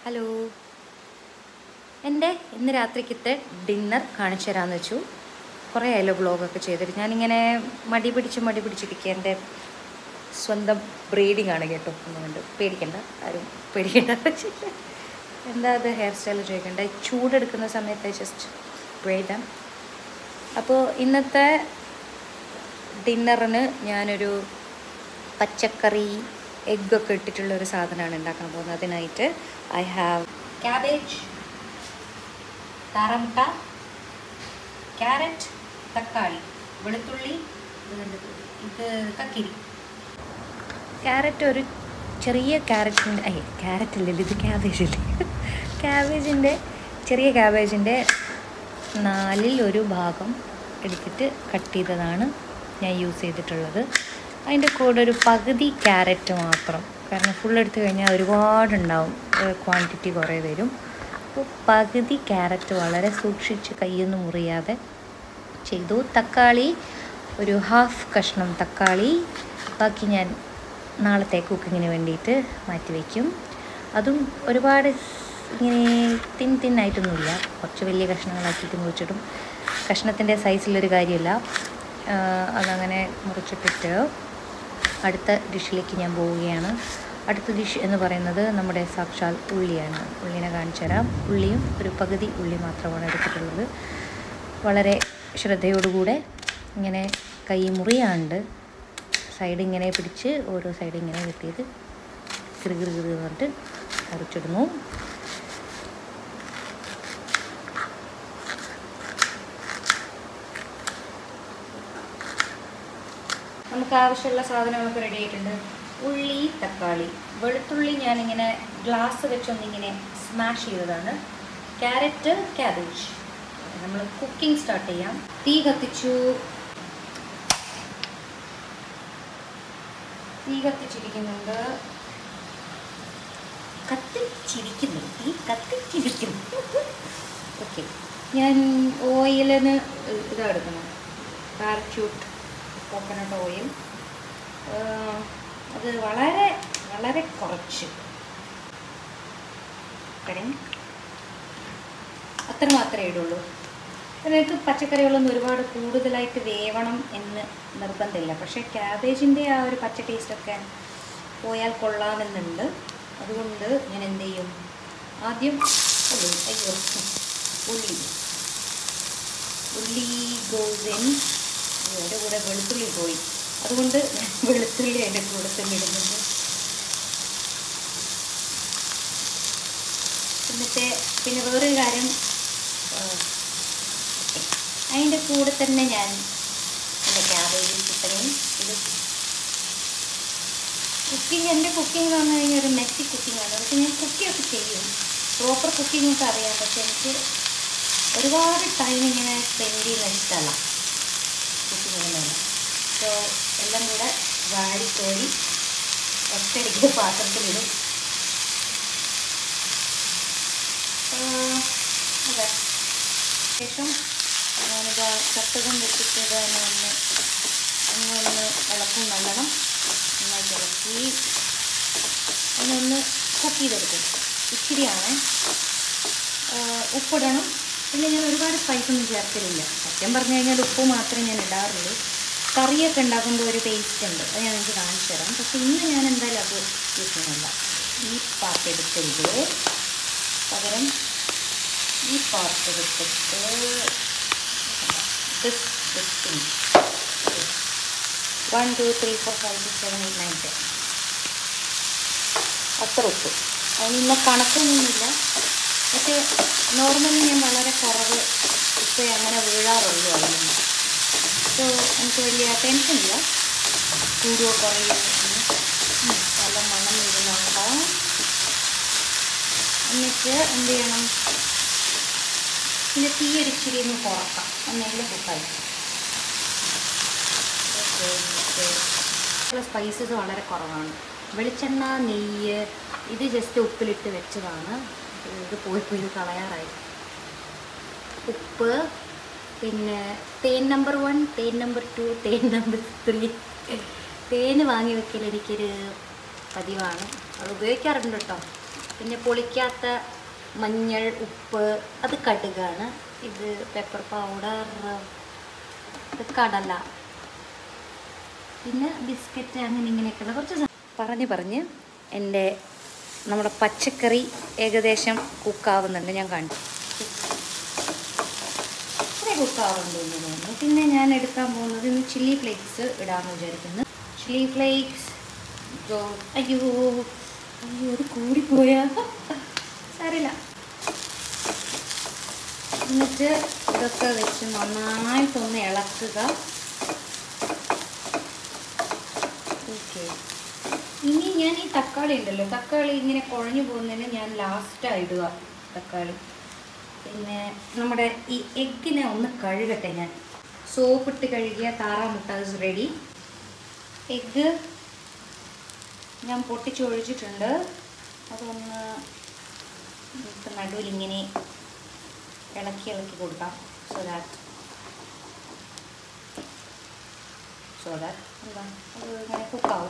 hello എൻ്റെ ഇന്ന് രാത്രിക്കത്തെ ഡിന്നർ കാണിച്ചു തരാമെന്ന് വെച്ചു കുറേ ആയല്ലോ വ്ളോഗൊക്കെ ചെയ്തിട്ട് ഞാനിങ്ങനെ മടി പിടിച്ച് മടി പിടിച്ചിരിക്കുക എൻ്റെ സ്വന്തം ബ്രീഡിംഗ് ആണ് കേട്ടോ ഒന്നുകൊണ്ട് പേടിക്കണ്ട ആരും പേടിക്കണ്ട എന്താ അത് ഹെയർ സ്റ്റൈൽ ചോദിക്കണ്ട ചൂടെടുക്കുന്ന സമയത്ത് ജസ്റ്റ് ബ്രേഡാം അപ്പോൾ ഇന്നത്തെ ഡിന്നറിന് ഞാനൊരു പച്ചക്കറി എഗ്ഗൊക്കെ ഇട്ടിട്ടുള്ള ഒരു സാധനമാണ് ഉണ്ടാക്കാൻ പോകുന്നത് അതിനായിട്ട് ഐ ഹാവ് ക്യാബേജ് താറമുട്ട ക്യാരറ്റ് തക്കാളി വെളുത്തുള്ളി ഇത് കണ്ടത് ഇത് കക്കിരി ക്യാരറ്റ് ഒരു ചെറിയ ക്യാരറ്റിൻ്റെ അയ്യ ക്യാരറ്റ് ഇല്ലല്ലോ ഇത് ക്യാബേജ് അല്ലേ ക്യാബേജിൻ്റെ ചെറിയ ക്യാബേജിൻ്റെ നാലിൽ ഒരു ഭാഗം എടുത്തിട്ട് കട്ട് ചെയ്തതാണ് ഞാൻ യൂസ് ചെയ്തിട്ടുള്ളത് അതിൻ്റെ കൂടെ ഒരു പകുതി ക്യാരറ്റ് മാത്രം കാരണം ഫുൾ എടുത്തു കഴിഞ്ഞാൽ ഒരുപാടുണ്ടാവും ക്വാണ്ടിറ്റി കുറേ വരും അപ്പോൾ പകുതി ക്യാരറ്റ് വളരെ സൂക്ഷിച്ച് കയ്യൊന്നും മുറിയാതെ ചെയ്തു തക്കാളി ഒരു ഹാഫ് കഷ്ണം തക്കാളി ബാക്കി ഞാൻ നാളത്തെ കുക്കിങ്ങിന് വേണ്ടിയിട്ട് മാറ്റി വയ്ക്കും അതും ഒരുപാട് ഇങ്ങനെ തിൻ തിന്നായിട്ടൊന്നുമില്ല കുറച്ച് വലിയ കഷ്ണങ്ങളാക്കിയിട്ട് മുറിച്ചിടും കഷ്ണത്തിൻ്റെ സൈസിലൊരു കാര്യമില്ല ആഹ് അതങ്ങനെ മുറിച്ചിട്ടിട്ട് അടുത്ത ഡിഷിലേക്ക് ഞാൻ പോവുകയാണ് അടുത്ത ഡിഷ് എന്ന് പറയുന്നത് നമ്മുടെ സാക്ഷാൽ ഉള്ളിയാണ് ഉള്ളിനെ കാണിച്ചു തരാം ഉള്ളിയും ഒരു പകുതി ഉള്ളി മാത്രമാണ് എടുത്തിട്ടുള്ളത് വളരെ ശ്രദ്ധയോടുകൂടെ ഇങ്ങനെ കൈ മുറിയാണ്ട് സൈഡ് ഇങ്ങനെ പിടിച്ച് ഓരോ സൈഡ് ഇങ്ങനെ വെട്ടിയത് കിറു കിറു കിറു എന്ന് പറഞ്ഞിട്ട് മുറിച്ചിടുന്നു നമുക്ക് ആവശ്യമുള്ള സാധനങ്ങളൊക്കെ റെഡി ആയിട്ടുണ്ട് ഉള്ളി തക്കാളി വെളുത്തുള്ളി ഞാനിങ്ങനെ ഗ്ലാസ് വെച്ചൊന്നിങ്ങനെ സ്മാഷ് ചെയ്തതാണ് ക്യാരറ്റ് ക്യാബേജ് നമ്മൾ കുക്കിംഗ് സ്റ്റാർട്ട് ചെയ്യാം തീ കത്തിച്ചു തീ കത്തിച്ചിരിക്കുന്നുണ്ട് കത്തിച്ചിരിക്കുന്നു തീ കത്തിച്ചിരിക്കുന്നു ഓക്കെ ഞാൻ ഓയിലിന് ഇതാ എടുക്കണം പാരച്യൂട്ട് കോക്കനട്ട് ഓയിൽ അത് വളരെ വളരെ കുറച്ച് കടയും അത്ര മാത്രമേ ഇടുള്ളൂ നിങ്ങൾക്ക് പച്ചക്കറികളൊന്നും ഒരുപാട് കൂടുതലായിട്ട് വേവണം എന്ന് നിർബന്ധമില്ല പക്ഷേ ക്യാബേജിൻ്റെ ആ ഒരു പച്ച ടേസ്റ്റൊക്കെ പോയാൽ കൊള്ളാമെന്നുണ്ട് അതുകൊണ്ട് ഞാൻ എന്ത് ചെയ്യും ആദ്യം ഉള്ളി അയ്യോ ഉള്ളി ഉള്ളി ഗോസ് ഇൻ അതിൻ്റെ കൂടെ വെളുത്തുള്ളി പോയി അതുകൊണ്ട് ഞാൻ വെളുത്തുള്ളി അതിൻ്റെ കൂടെ തന്നെ ഇടുന്നുണ്ട് എന്നിട്ട് പിന്നെ വേറൊരു കാര്യം അതിൻ്റെ കൂടെ തന്നെ ഞാൻ എൻ്റെ ക്യാബേജും ചിക്കനും ഇത് കുക്കിംഗ് എൻ്റെ കുക്കിംഗ് എന്ന് പറഞ്ഞു കഴിഞ്ഞാൽ ഒരു മെസ്സി കുക്കിംഗ് ആണ് പക്ഷെ ഞാൻ കുക്കിയൊക്കെ ചെയ്യും പ്രോപ്പർ കുക്കിംഗ് ഒക്കെ അറിയാം പക്ഷെ എനിക്ക് ഒരുപാട് ടൈം ഇങ്ങനെ സ്പെൻഡ് ചെയ്യുന്ന ഇഷ്ടമല്ല കുക്കിങ്ങിന് മേലെ സോ എല്ലാം കൂടെ വാരിക്കോരി ഒറ്റയടിക്ക് പാത്രത്തിലിടും അതെ ശേഷം ഞാനിത് ചട്ടകം വെച്ചിട്ട് തന്നെ ഒന്ന് ഒന്നൊന്ന് ഇളക്കും നല്ലോണം നന്നായിട്ട് ഇളക്കി അതിനൊന്ന് കുക്ക് ചെയ്തെടുക്കും ഇച്ചിരിയാണ് ഉപ്പിടണം പിന്നെ ഞാൻ ഒരുപാട് സ്പൈസ് ഒന്നും ചേർക്കലില്ല സത്യം പറഞ്ഞു കഴിഞ്ഞാൽ ഉപ്പ് മാത്രമേ ഞാൻ ഇടാറുള്ളൂ കറിയൊക്കെ ഉണ്ടാക്കുമ്പോൾ ഒരു ടേസ്റ്റ് ഉണ്ട് അത് ഞാൻ നിങ്ങൾക്ക് കാണിച്ചു തരാം പക്ഷേ ഇന്ന് ഞാൻ എന്തായാലും അത് യൂസ് ചെയ്യുന്നില്ല ഈ പാർട്ട് എടുക്കരുത് പകരം ഈ പാർട്ട് എടുത്തിട്ട് this this thing one two three four five six seven eight nine ten അത്ര ഉപ്പ് അതിന് ഇന്ന കണക്കൊന്നുമില്ല പക്ഷേ നോർമലി ഞാൻ വളരെ കുറവ് ഉപ്പേ അങ്ങനെ വീഴാറുള്ളൂ അതിന് സോ എനിക്ക് വലിയ ടെൻഷനില്ല കൂടുകയോ കുറയോ ഉം, നല്ല മണം വരുന്നുണ്ട് എന്നിട്ട് എന്ത് ചെയ്യണം ഇതിൻ്റെ തീ ഒരു ഇച്ചിരി ഒന്ന് കുറക്കാം എന്നെങ്കിലും കുക്കായി സ്പൈസസ് വളരെ കുറവാണ് വെളിച്ചെണ്ണ നെയ്യ് ഇത് ജസ്റ്റ് ഉപ്പിലിട്ട് വെച്ചതാണ് ഇത് പോയി പോയി ഇത് കളയാറായി ഉപ്പ് പിന്നെ തേൻ നമ്പർ വൺ തേൻ നമ്പർ ടു തേൻ നമ്പർ ത്രീ തേൻ വാങ്ങി വെക്കൽ എനിക്കൊരു പതിവാണ് അത് ഉപയോഗിക്കാറുണ്ട് കേട്ടോ പിന്നെ പൊളിക്കാത്ത മഞ്ഞൾ ഉപ്പ് അത് കടുകാണ് ഇത് പെപ്പർ പൗഡർ ഇത് കടല പിന്നെ ബിസ്ക്കറ്റ് അങ്ങനെ ഇങ്ങനെയൊക്കെയുള്ള കുറച്ച് സാ- പറഞ്ഞ് പറഞ്ഞ് എൻ്റെ നമ്മുടെ പച്ചക്കറി ഏകദേശം കുക്കാവുന്നുണ്ട് ഞാൻ കണ്ടു ഇത്ര കുക്കാവുന്നുണ്ട് എന്ന് തോന്നുന്നു പിന്നെ ഞാൻ എടുക്കാൻ പോകുന്നത് ഇന്ന് ചില്ലി ഫ്ലേക്സ് ഇടാമെന്ന് വിചാരിക്കുന്നു ചില്ലി ഫ്ലേക്സ് അയ്യോ അയ്യോ അത് കൂടിപ്പോയാ സാരില്ല എന്നിട്ട് ഇതൊക്കെ വെച്ച് നന്നായിട്ടൊന്ന് ഇളക്കുക ഓക്കെ ഇനി ഞാൻ ഈ തക്കാളി ഉണ്ടല്ലോ തക്കാളി ഇങ്ങനെ കുഴഞ്ഞു പോകുന്നതിന് ഞാൻ ലാസ്റ്റാണ് ഇടുക തക്കാളി പിന്നെ നമ്മുടെ ഈ എഗ്ഗിനെ ഒന്ന് കഴുകട്ടെ ഞാൻ സോപ്പിട്ട് കഴുകിയ താറാമുട്ട ഇസ് റെഡി എഗ്ഗ് ഞാൻ പൊട്ടിച്ചൊഴിച്ചിട്ടുണ്ട് അതൊന്ന് നമുക്ക് നടുവിൽ ഇങ്ങനെ ഇളക്കി ഇളക്കി കൊടുക്കാം സോ ദാറ്റ് സോ ദാറ്റ് എന്താ അത് ഇങ്ങനെ കുക്കാവും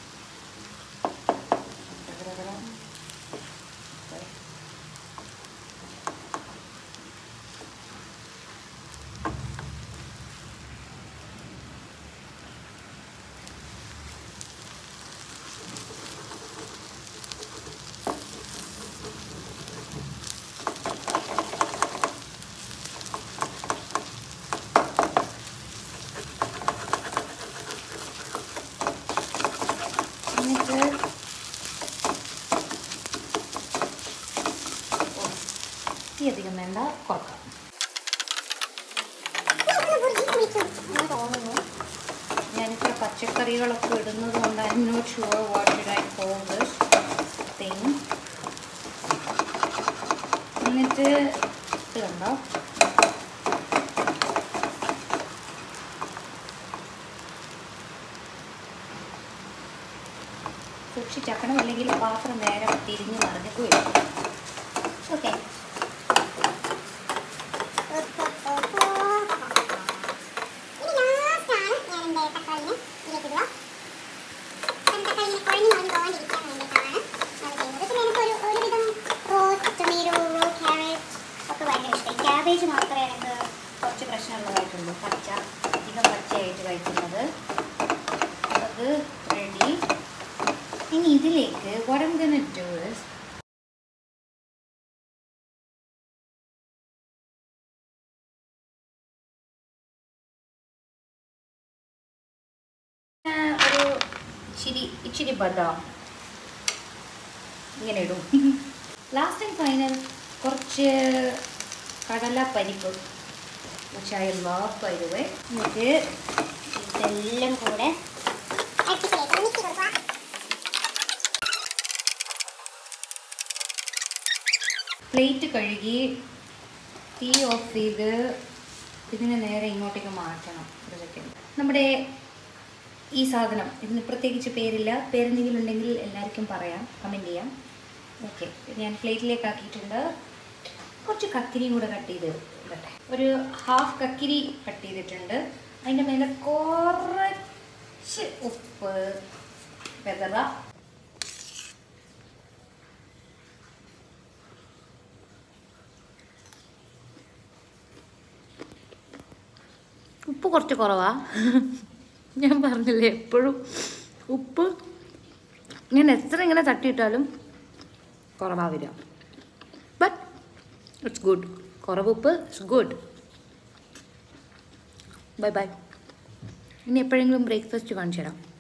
എന്നിട്ട് ഓ, തീ അധികം വേണ്ട കുറക്കാം ഞാനിത്ര പച്ചക്കറികളൊക്കെ ഇടുന്നത് കൊണ്ട് I not sure what did I call this thing എന്നിട്ട് ഇത് കണ്ടോ സൂക്ഷിച്ചക്കണം അല്ലെങ്കിൽ പാത്രം നേരെ തിരിഞ്ഞ് മറിഞ്ഞു പോയി ഓക്കെ ക്യാബേജ് മാത്രമേ എനിക്ക് കുറച്ച് പ്രശ്നമുള്ളതായിട്ടുള്ളൂ പച്ച അധികം പച്ചയായിട്ട് കഴിക്കുന്നത് അത് റെഡി ഇനി ഇതിലേക്ക് what I'm gonna do is ആ, ഒരു ഇച്ചിരി ഇച്ചിരി ബദാം ഇങ്ങനെ ഇടും ലാസ്റ്റ് ആൻഡ് ഫൈനൽ കുറച്ച് കടല പരിപ്പ് which I love by the way എന്നിട്ട് ഇതെല്ലാം കൂടെ പ്ലേറ്റ് കഴുകി തീ ഓഫ് ചെയ്ത് ഇതിനെ നേരെ ഇങ്ങോട്ടേക്ക് മാറ്റണം ഒരു സെക്കൻഡ് നമ്മുടെ ഈ സാധനം ഇതിന് പ്രത്യേകിച്ച് പേരില്ല പേരെന്തെങ്കിലും ഉണ്ടെങ്കിൽ എല്ലാവർക്കും പറയാം കമൻറ്റ് ചെയ്യാം ഓക്കെ ഞാൻ പ്ലേറ്റിലേക്ക് ആക്കിയിട്ടുണ്ട് കുറച്ച് കക്കിരിയും കൂടെ കട്ട് ചെയ്ത് ഇടട്ടെ ഒരു ഹാഫ് കക്കിരി കട്ട് ചെയ്തിട്ടുണ്ട് അതിൻ്റെ മേലെ കുറച്ച് ഉപ്പ് വെതറ ഉപ്പ് കുറച്ച് കുറവാ ഞാൻ പറഞ്ഞില്ലേ എപ്പോഴും ഉപ്പ് ഞാൻ എത്ര ഇങ്ങനെ തട്ടിയിട്ടാലും കുറവാ വരിക ബട്ട് ഇറ്റ്സ് ഗുഡ് കുറവ് ഉപ്പ് ഇറ്റ്സ് ഗുഡ് ബൈ ബൈ ഇനി എപ്പോഴെങ്കിലും ബ്രേക്ക്ഫാസ്റ്റ് കാണിച്ചു തരാം